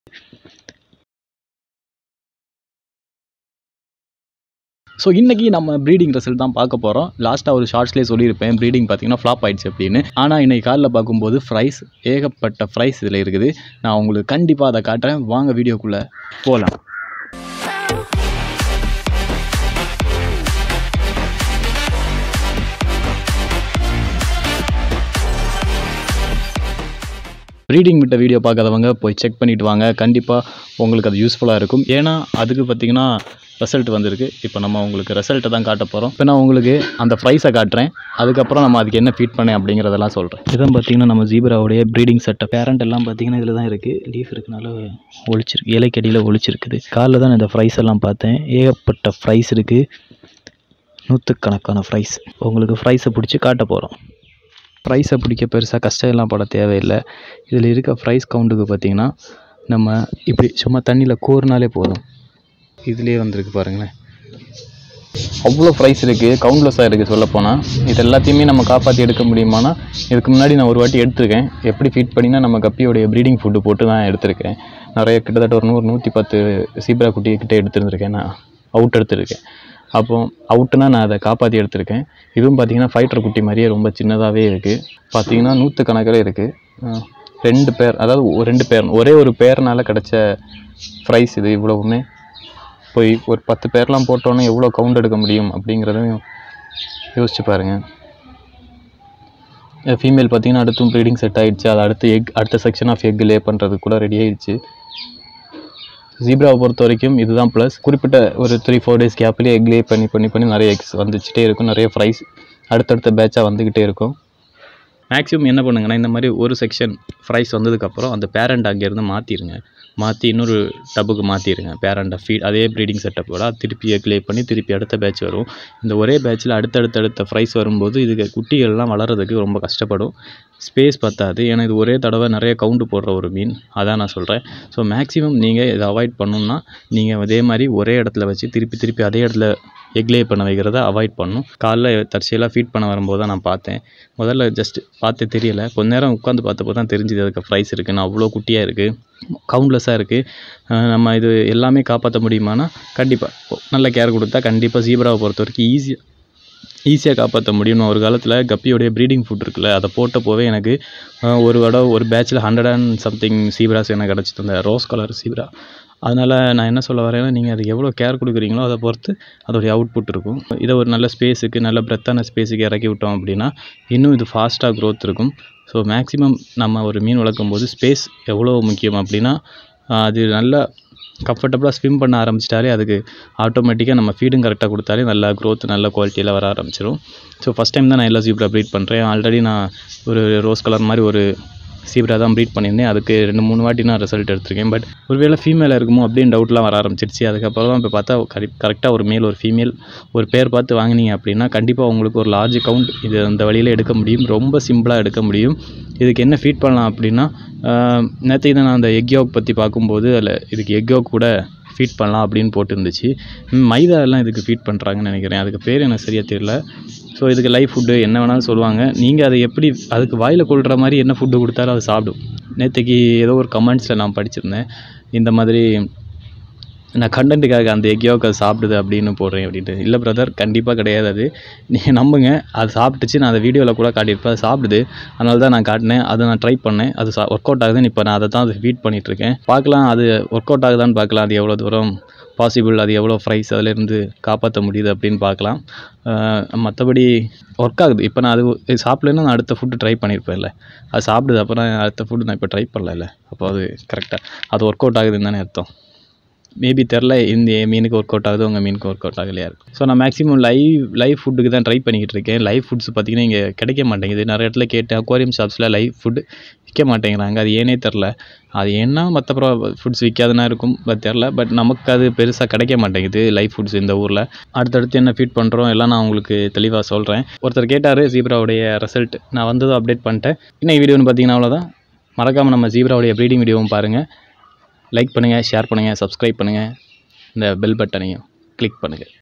so இன்றைக்கி நம்ம breeding result தான் பார்க்க போகிறோம் லாஸ்ட்டாக ஒரு ஷார்ட்ஸ்லேயே சொல்லியிருப்பேன் ப்ரீடிங் பார்த்தீங்கன்னா ஃப்ளாப் ஆயிடுச்சு அப்படின்னு ஆனால் இன்றைக்கி காலில் பார்க்கும்போது ஃப்ரைஸ் ஏகப்பட்ட ஃப்ரைஸ் இதில் இருக்குது நான் உங்களுக்கு கண்டிப்பாக அதை காட்டுறேன் வாங்க வீடியோக்குள்ளே போகலாம் ப்ரீடிங் விட்ட வீடியோ பார்க்காதவங்க போய் செக் பண்ணிட்டு வாங்க கண்டிப்பாக உங்களுக்கு அது யூஸ்ஃபுல்லாக இருக்கும் ஏன்னா அதுக்கு பார்த்தீங்கன்னா ரிசல்ட் வந்திருக்கு இப்போ நம்ம உங்களுக்கு ரிசல்ட்டை தான் காட்ட போகிறோம் இப்போ நான் உங்களுக்கு அந்த ப்ரைஸை காட்டுறேன் அதுக்கப்புறம் நம்ம அதுக்கு என்ன ஃபீட் பண்ணேன் அப்படிங்கிறதெல்லாம் சொல்கிறேன் இதான் பார்த்தீங்கன்னா நம்ம ஜீப்ராவுடைய ப்ரீடிங் செட்டப் பேரண்ட் எல்லாம் பார்த்தீங்கன்னா இதில் தான் இருக்குது லீஃப் இருக்கனால ஒழிச்சிருக்கு இலைக்கடியில் ஒழிச்சிருக்குது காலைல தான் இந்த ஃப்ரைஸ் எல்லாம் பார்த்தேன் ஏகப்பட்ட ஃப்ரைஸ் இருக்குது நூற்றுக்கணக்கான ஃப்ரைஸ் உங்களுக்கு ஃப்ரைஸை பிடிச்சி காட்ட போகிறோம் ப்ரைஸை பிடிக்க பெருசாக கஷ்டம் எல்லாம் பட தேவையில்லை இதில் இருக்க ப்ரைஸ் கவுண்ட்டுக்கு பார்த்தீங்கன்னா நம்ம இப்படி சும்மா தண்ணியில் கோர்னாலே போதும் இதுலேயே வந்திருக்கு பாருங்களேன் அவ்வளோ ப்ரைஸ் இருக்குது கவுண்ட்லெஸ்ஸாக இருக்குது சொல்லப்போனால் இது எல்லாத்தையுமே நம்ம காப்பாற்றி எடுக்க முடியுமானா இதுக்கு முன்னாடி நான் ஒரு வாட்டி எடுத்திருக்கேன் எப்படி ஃபீட் பண்ணினா நம்ம கப்பியோடைய ப்ரீடிங் ஃபுட்டு போட்டு தான் எடுத்திருக்கேன் நிறைய கிட்டத்தட்ட ஒரு நூறு நூற்றி பத்து சீப்ரா குட்டி கிட்ட எடுத்துருந்துருக்கேன் நான் அவுட் எடுத்திருக்கேன் அப்போ அவுட்டுனா நான் அதை காப்பாற்றி எடுத்திருக்கேன் இதுவும் பார்த்தீங்கன்னா ஃபைட்டர் குட்டி மாதிரியே ரொம்ப சின்னதாகவே இருக்குது பார்த்தீங்கன்னா நூற்றுக்கணக்கில் இருக்குது ரெண்டு பேர் அதாவது ஒரு ரெண்டு பேர் ஒரே ஒரு பேர்னால கிடச்ச ப்ரைஸ் இது இவ்வளவுமே போய் ஒரு பத்து பேர்லாம் போட்டோன்னே எவ்வளோ கவுண்ட் எடுக்க முடியும் அப்படிங்கிறதையும் யோசிச்சு பாருங்கள் ஃபீமேல் பார்த்தீங்கன்னா அடுத்தும் ப்ரீடிங் செட் ஆயிடுச்சு அது அடுத்து எக் அடுத்த செக்ஷன் ஆஃப் எக் லே பண்ணுறதுக்கு கூட ரெடி ஆயிடுச்சு ஜீப்ராவை பொறுத்த வரைக்கும் இதுதான் ப்ளஸ் குறிப்பிட்ட ஒரு த்ரீ ஃபோர் டேஸ் கேப்லேயே எக் லே பண்ணி பண்ணி பண்ணி நிறைய எக்ஸ் வந்துச்சுட்டே இருக்கும் நிறைய ஃப்ரைஸ் அடுத்தடுத்த பேட்சாக வந்துக்கிட்டே இருக்கும் மேக்ஸிமம் என்ன பண்ணுங்கன்னா இந்த மாதிரி ஒரு செக்ஷன் ஃப்ரைஸ் வந்ததுக்கப்புறம் அந்த பேரண்ட் அங்கேருந்து மாற்றிடுங்க மாற்றி இன்னொரு டப்புக்கு மாற்றிடுங்க பேரண்ட்டை ஃபீட் அதே ப்ரீடிங் செட்டப்போட திருப்பி எக் லே பண்ணி திருப்பி அடுத்த பேட்ச் வரும் இந்த ஒரே பேட்சில் அடுத்தடுத்த அடுத்த ஃப்ரைஸ் வரும்போது இதுக்கு குட்டிகள்லாம் வளர்கிறதுக்கு ரொம்ப கஷ்டப்படும் ஸ்பேஸ் பத்தாது ஏன்னா இது ஒரே தடவை நிறைய கவுண்டு போடுற ஒரு மீன் அதான் நான் சொல்கிறேன் ஸோ மேக்ஸிமம் நீங்கள் இதை அவாய்ட் பண்ணணும்னா நீங்கள் அதே மாதிரி ஒரே இடத்துல வச்சு திருப்பி திருப்பி அதே இடத்துல எக்லே பண்ண வைக்கிறத அவாய்ட் பண்ணணும் காலைல தற்செயலாக ஃபீட் பண்ண வரும்போது தான் நான் பார்த்தேன் முதல்ல ஜஸ்ட் பார்த்து தெரியல கொஞ்ச நேரம் உட்காந்து பார்த்தப்போ தான் தெரிஞ்சுது அதுக்கு ப்ரைஸ் இருக்குன்னு அவ்வளோ குட்டியாக இருக்குது கவுண்ட்லெஸ்ஸாக இருக்குது நம்ம இது எல்லாமே காப்பாற்ற முடியுமானா கண்டிப்பாக நல்ல கேர் கொடுத்தா கண்டிப்பாக ஜீப்ராவை பொறுத்த வரைக்கும் ஈஸியாக ஈஸியாக காப்பாற்ற முடியும் ஒரு காலத்தில் கப்பியோடைய ப்ரீடிங் ஃபுட் இருக்குல்ல அதை போட்ட போவே எனக்கு அஹ், ஒரு தடவை ஒரு பேட்சில் ஹண்ட்ரட் அண்ட் சம்திங் சீப்ராஸ் எனக்கு கிடச்சிட்டு அந்த ரோஸ் கலர் சீப்ரா அதனால் நான் என்ன சொல்ல வரேன்னா நீங்கள் அது எவ்வளோ கேர் கொடுக்குறீங்களோ அதை பொறுத்து அதோடைய அவுட்புட் இருக்கும் இதை ஒரு நல்ல ஸ்பேஸுக்கு நல்ல பிரெத்தான ஸ்பேஸுக்கு இறக்கி விட்டோம் அப்படின்னா இன்னும் இது ஃபாஸ்ட்டாக க்ரோத் இருக்கும் ஸோ மேக்ஸிமம் நம்ம ஒரு மீன் வளர்க்கும் போது ஸ்பேஸ் எவ்வளோ முக்கியம் அப்படின்னா ஆஹ், அது நல்லா கம்ஃபர்டபுளாக ஸ்விம் பண்ண ஆரம்பிச்சிட்டாலே அதுக்கு ஆட்டோமேட்டிக்காக நம்ம ஃபீடும் கரெக்டாக கொடுத்தாலே நல்லா growth நல்ல குவாலிட்டியில் வர ஆரம்பிச்சிடும் ஸோ ஃபஸ்ட் டைம் தான் நான் எல்லா ஜீப்ரா ப்ரீட் பண்ணுறேன் ஆல்ரெடி நான் ஒரு ரோஸ் கலர் மாதிரி ஒரு சீப்ரா தான் ப்ரீட் பண்ணியிருந்தேன் அதுக்கு ரெண்டு மூணு வாட்டி நான் ரிசல்ட் எடுத்திருக்கேன் பட் ஒருவேளை ஃபீமேலாக இருக்குமோ அப்படின்னு டவுட்லாம் வர ஆரம்பிச்சிடுச்சு அதுக்கப்புறம் தான் இப்போ பார்த்தா கரெக்ட் கரெக்டாக ஒரு மேல் ஒரு ஃபீமேல் ஒரு பேர் பார்த்து வாங்கினீங்க அப்படின்னா கண்டிப்பாக உங்களுக்கு ஒரு லார்ஜ் கவுண்ட் இது அந்த வழியில் எடுக்க முடியும் ரொம்ப சிம்பிளாக எடுக்க முடியும் இதுக்கு என்ன ஃபீட் பண்ணலாம் அப்படின்னா நேற்று நான் அந்த எக் யோக் பற்றி பார்க்கும்போது அதில் இதுக்கு எக் யோக் கூட ஃபீட் பண்ணலாம் அப்படின்னு போட்டுருந்துச்சு ம், மைதா எல்லாம் இதுக்கு ஃபீட் பண்ணுறாங்கன்னு நினைக்கிறேன் அதுக்கு பேர் எனக்கு சரியாக தெரியல ஸோ இதுக்கு லைஃப் ஃபுட்டு என்ன வேணாலும் சொல்லுவாங்க நீங்கள் அதை எப்படி அதுக்கு வாயில் கொள்கிற மாதிரி என்ன ஃபுட்டு கொடுத்தாலும் அது சாப்பிடும் நேற்றுக்கு ஏதோ ஒரு கமெண்ட்ஸில் நான் படிச்சிருந்தேன் இந்த மாதிரி நான் கண்டென்ட்டுக்காக அந்த எக்கியோக்கு அது சாப்பிடுது அப்படின்னு போடுறேன் அப்படின்ட்டு இல்லை பிரதர் கண்டிப்பாக கிடையாது அது நீங்கள் நம்புங்க அது சாப்பிட்டுச்சு நான் அதை வீடியோவில் கூட காட்டியிருப்பேன் அது சாப்பிடுது அதனால தான் நான் காட்டினேன் அதை நான் ட்ரை பண்ணேன் அது சா ஒர்க் அவுட் ஆகுதுன்னு இப்போ நான் அதை தான் அது ஃபீட் பண்ணிகிட்ருக்கேன் பார்க்கலாம் அது ஒர்க் அவுட் ஆகுதான்னு பார்க்கலாம் அது எவ்வளோ தூரம் பாசிபிள் அது எவ்வளோ ப்ரைஸ் அதிலேருந்து காப்பாற்ற முடியுது அப்படின்னு பார்க்கலாம் மற்றபடி ஒர்க் ஆகுது இப்போ நான் அது இது சாப்பிடலன்னா நான் அடுத்த ஃபுட்டு ட்ரை பண்ணியிருப்பேன்ல அது சாப்பிடுது அப்புறம் அடுத்த ஃபுட்டு நான் இப்போ ட்ரை பண்ணல அப்போ அது கரெக்டாக அது ஒர்க் அவுட் ஆகுதுன்னு தானே அர்த்தம் மேபி தெரில இந்த என் மீனுக்கு ஒர்க் அவுட் ஆகுது உங்கள் மீனுக்கு ஒர்க் அவுட் ஆகலையா இருக்கும் ஸோ நான் மேக்ஸிமம் லைவ் லைவ் ஃபுட்டுக்கு தான் ட்ரை பண்ணிக்கிட்டு இருக்கேன் லைவ் ஃபுட்ஸ் பார்த்தீங்கன்னா இங்கே கிடைக்க மாட்டேங்குது நிறைய இடத்துல கேட்டேன் அக்வாரியம் ஷாப்ஸில் லைவ் ஃபுட் விற்க மாட்டேங்கிறாங்க அது ஏனே தெரில அது ஏன்னா மற்ற ஃபுட்ஸ் விற்காதுன்னா இருக்கும் பட் தெரில பட் நமக்கு அது பெருசாக கிடைக்க மாட்டேங்குது லைவ் ஃபுட்ஸ் இந்த ஊரில் அடுத்தடுத்து என்ன ஃபீட் பண்ணுறோம் எல்லாம் நான் உங்களுக்கு தெளிவாக சொல்கிறேன் ஒருத்தர் கேட்டார் ஜீப்ராவுடைய ரிசல்ட் நான் வந்ததும் அப்டேட் பண்ணிட்டேன் இன்னைக்கு வீடியோன்னு பார்த்தீங்கன்னா அவ்வளோதான் மறக்காமல் நம்ம ஜீப்ராவுடைய ப்ரீடிங் வீடியோவும் பாருங்கள் லைக் பண்ணுங்கள் ஷேர் பண்ணுங்கள் சப்ஸ்கிரைப் பண்ணுங்கள் இந்த பெல் பட்டனையும் கிளிக் பண்ணுங்கள்